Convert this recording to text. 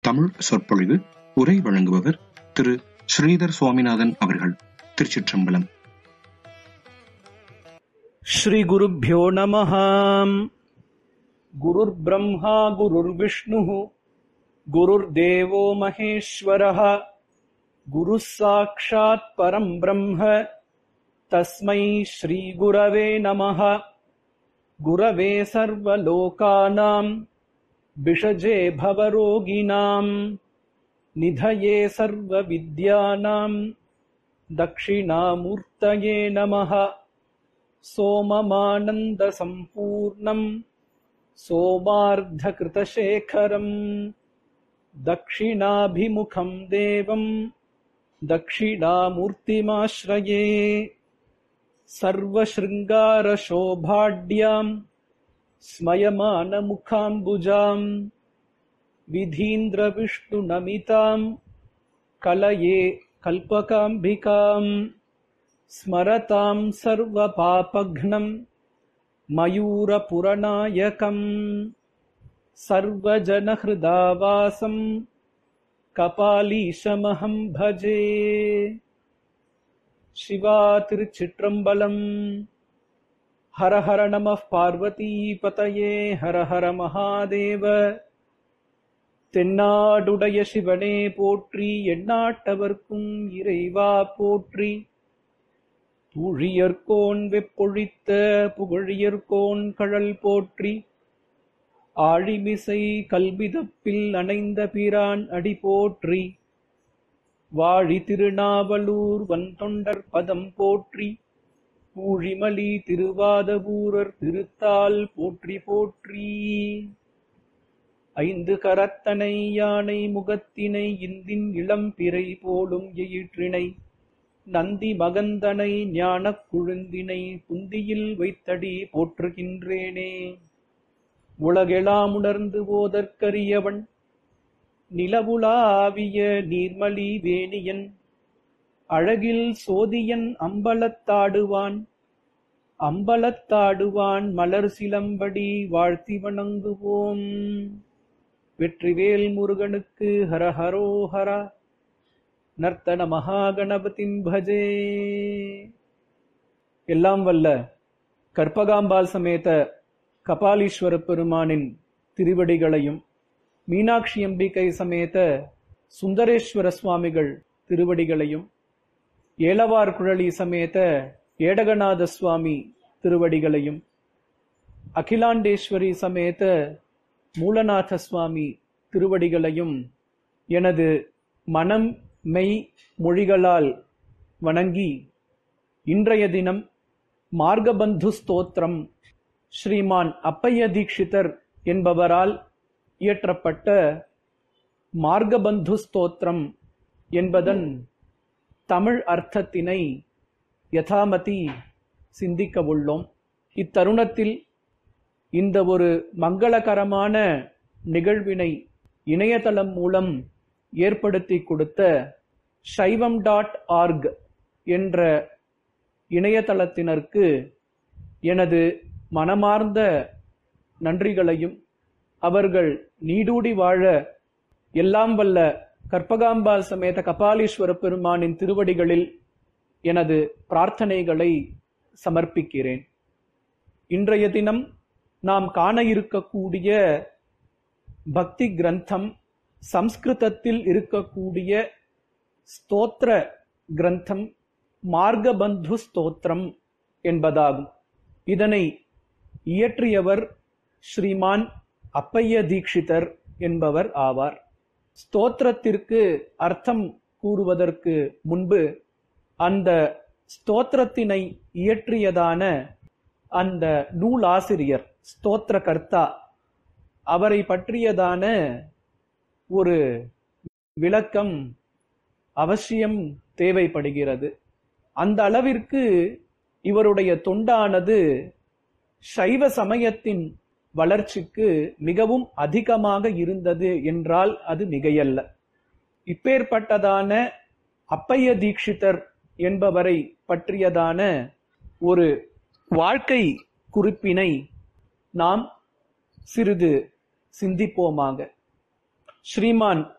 தமிழ் சொற்பொழிவு உரை வழங்குபவர் திரு ஸ்ரீதர் சுவாமிநாதன் அவர்கள் திருச்சிற்றம்பலம் श्रीगुरुभ्यो नमः गुरुर्ब्रह्मा गुरुर्विष्णुः गुरुर्देवो महेश्वरः गुरुः साक्षात् परम् ब्रह्म तस्मै श्रीगुरवे नमः गुरवे सर्वलोकानाम् विषजे भवरोगिणाम् निधये सर्वविद्यानाम् दक्षिणामूर्तये नमः सोममानन्दसम्पूर्णम् सोमार्धकृतशेखरम् दक्षिणाभिमुखम् देवम् दक्षिणामूर्तिमाश्रये सर्वशृङ्गारशोभाढ्याम् स्मयमानमुखाम्बुजाम् विधीन्द्रविष्णुनमिताम् कलये कल्पकाम्बिकाम् स्मरताम् सर्वपापघ्नम् मयूरपुरनायकम् सर्वजनहृदावासम् कपालीशमहम् भजे शिवा திருச்சிற்றம்பலம் ஹர ஹர நம பார்வதி பதயே ஹர ஹர மகாதேவ தென்னாடுடைய சிவனே போற்றி எண்ணாட்டவர்க்கும் இறைவா போற்றி பூழியர்கோன் வெப்பொழித்த புகழியர்கோன் கழல் போற்றி ஆழிமிசை கல்விதப்பில் அணைந்த பிரான் அடி போற்றி வாழி திருநாவலூர் வன்தொண்டர் பதம் போற்றி பூழிமலி திருவாதபூரர் திருத்தால் போற்றி போற்றி ஐந்து கரத்தனை யானை முகத்தினை இந்தின் இளம் பிறை போலும் எயிற்றினை நந்தி மகந்தனை ஞானக் குழுந்தினை புந்தியில் வைத்தடி போற்றுகின்றேனே உலகெலாம் உணர்ந்து போதற்கரியவன் நிலவுலாவிய நீர்மலி வேணியன் அழகில் சோதியன் அம்பலத்தாடுவான் அம்பலத்தாடுவான் மலர் சிலம்படி வாழ்த்தி வணங்குவோம் வெற்றிவேல் முருகனுக்கு ஹரஹரோஹரா நர்த்தன மகாகணபதின் பஜே எல்லாம் வல்ல கற்பகாம்பாள் சமேத கபாலீஸ்வர பெருமானின் திருவடிகளையும் மீனாட்சி அம்பிகை சமேத சுந்தரேஸ்வர சுவாமிகள் திருவடிகளையும் ஏலவார் குழலி சமேத ஏடகநாத சுவாமி திருவடிகளையும் அகிலாண்டேஸ்வரி சமேத மூலநாத சுவாமி திருவடிகளையும் எனது மனம் மெய் மொழிகளால் வணங்கி இன்றைய தினம் மார்கபந்து ஸ்தோத்திரம் ஸ்ரீமான் அப்பைய தீட்சிதர் என்பவரால் இயற்றப்பட்ட மார்கபந்து ஸ்தோத்திரம் என்பதன் தமிழ் அர்த்தத்தினை யதாமதி சிந்திக்க உள்ளோம் இத்தருணத்தில் இந்த ஒரு மங்களகரமான நிகழ்வினை இணையதளம் மூலம் ஏற்படுத்தி கொடுத்த சைவம் டாட் ஆர்க் என்ற இணையதளத்தினருக்கு எனது மனமார்ந்த நன்றிகளையும் அவர்கள் நீடூடி வாழ எல்லாம் வல்ல கற்பகாம்பாள் சமேத கபாலீஸ்வர பெருமானின் திருவடிகளில் எனது பிரார்த்தனைகளை சமர்ப்பிக்கிறேன் இன்றைய தினம் நாம் காண இருக்கக்கூடிய பக்தி கிரந்தம் சம்ஸ்கிருதத்தில் இருக்கக்கூடிய ஸ்தோத்திர கிரந்தம் மார்கபந்து ஸ்தோத்திரம் என்பதாகும் இதனை இயற்றியவர் ஸ்ரீமான் அப்பைய தீட்சிதர் என்பவர் ஆவார் ஸ்தோத்திரத்திற்கு அர்த்தம் கூறுவதற்கு முன்பு அந்த ஸ்தோத்திரத்தினை இயற்றியதான அந்த நூலாசிரியர் ஸ்தோத்திர கர்த்தா அவரை பற்றியதான ஒரு விளக்கம் அவசியம் தேவைப்படுகிறது அந்த அளவிற்கு இவருடைய தொண்டானது சைவ சமயத்தின் வளர்ச்சிக்கு மிகவும் அதிகமாக இருந்தது என்றால் அது மிகையல்ல இப்பேற்பட்டதான அப்பைய தீட்சிதர் என்பவரை பற்றியதான ஒரு வாழ்க்கை குறிப்பினை நாம் சிறிது சிந்திப்போமாக ஸ்ரீமான்